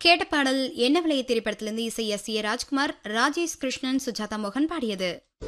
கேட்ட பாடல் என்ன விளைய திரைப்படத்திலிருந்து இசை எஸ் ஏ ராஜ்குமார் ராஜேஷ் கிருஷ்ணன் சுஜாதா மோகன் பாடியது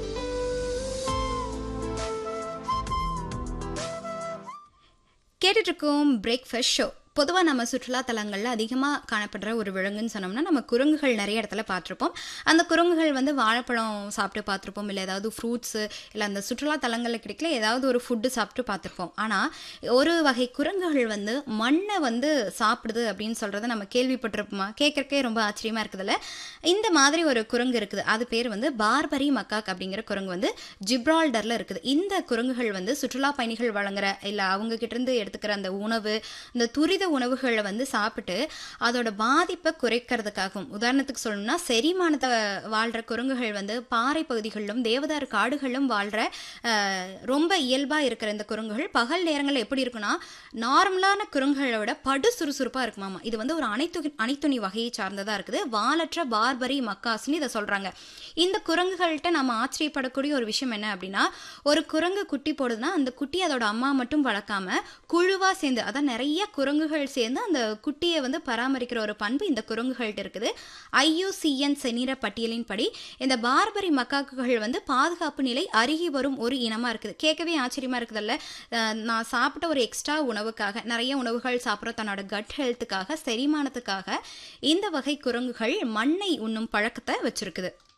கேட்டுட்டு இருக்கோம் பிரேக்ஃபாஸ்ட் ஷோ பொதுவாக நம்ம சுற்றுலா தலங்களில் அதிகமாக காணப்படுற ஒரு விலங்குன்னு சொன்னோம்னா நம்ம குரங்குகள் நிறைய இடத்துல பார்த்துருப்போம் அந்த குரங்குகள் வந்து வாழைப்பழம் சாப்பிட்டு பார்த்துருப்போம் இல்லை ஏதாவது ஃப்ரூட்ஸு இல்லை அந்த சுற்றுலா தலங்களில் கிடைக்கல ஏதாவது ஒரு ஃபுட்டு சாப்பிட்டு பார்த்துருப்போம் ஆனால் ஒரு வகை குரங்குகள் வந்து மண்ணை வந்து சாப்பிடுது அப்படின்னு சொல்கிறத நம்ம கேள்விப்பட்டிருப்போமா கேட்குறக்கே ரொம்ப ஆச்சரியமாக இருக்குதுல்ல இந்த மாதிரி ஒரு குரங்கு இருக்குது அது பேர் வந்து பார்பரி மக்காக் அப்படிங்கிற குரங்கு வந்து ஜிப்ரால்டரில் இருக்குது இந்த குரங்குகள் வந்து சுற்றுலா பயணிகள் வழங்குற இல்லை அவங்க கிட்டேருந்து எடுத்துக்கிற அந்த உணவு இந்த துரித உணவுகளை வந்து சாப்பிட்டு அதோட பாதிப்பை குறைக்கிறதுக்காகவும் உதாரணத்துக்கு சொல்லணும்னா செரிமானத்தை வாழ்கிற குரங்குகள் வந்து பாறை பகுதிகளிலும் தேவதாரு காடுகளிலும் வாழ்கிற ரொம்ப இயல்பாக இருக்கிற இந்த குரங்குகள் பகல் நேரங்களில் எப்படி இருக்குன்னா நார்மலான குரங்குகளை விட படு சுறுசுறுப்பாக இருக்குமாமா இது வந்து ஒரு அனைத்து அனைத்துணி வகையை சார்ந்ததாக இருக்குது வாலற்ற பார்பரி மக்காஸ்னு இதை சொல்கிறாங்க இந்த குரங்குகள்கிட்ட நம்ம ஆச்சரியப்படக்கூடிய ஒரு விஷயம் என்ன அப்படின்னா ஒரு குரங்கு குட்டி போடுதுன்னா அந்த குட்டி அதோட அம்மா மட்டும் வளர்க்காம குழுவாக சேர்ந்து அதான் நிறைய குரங்குகள் சேர்ந்து அந்த குட்டியை வந்து பராமரிக்கிற ஒரு பண்பு இந்த குரங்குகள்கிட்ட இருக்குது ஐயூசிஎன் செனிர பட்டியலின்படி இந்த பார்பரி மக்காக்குகள் வந்து பாதுகாப்பு நிலை அருகி வரும் ஒரு இனமாக இருக்குது கேட்கவே ஆச்சரியமாக இருக்குதுல்ல நான் சாப்பிட்ட ஒரு எக்ஸ்ட்ரா உணவுக்காக நிறைய உணவுகள் சாப்பிட்ற தன்னோட கட் ஹெல்த்துக்காக செரிமானத்துக்காக இந்த வகை குரங்குகள் மண்ணை உண்ணும் பழக்கத்தை வச்சிருக்குது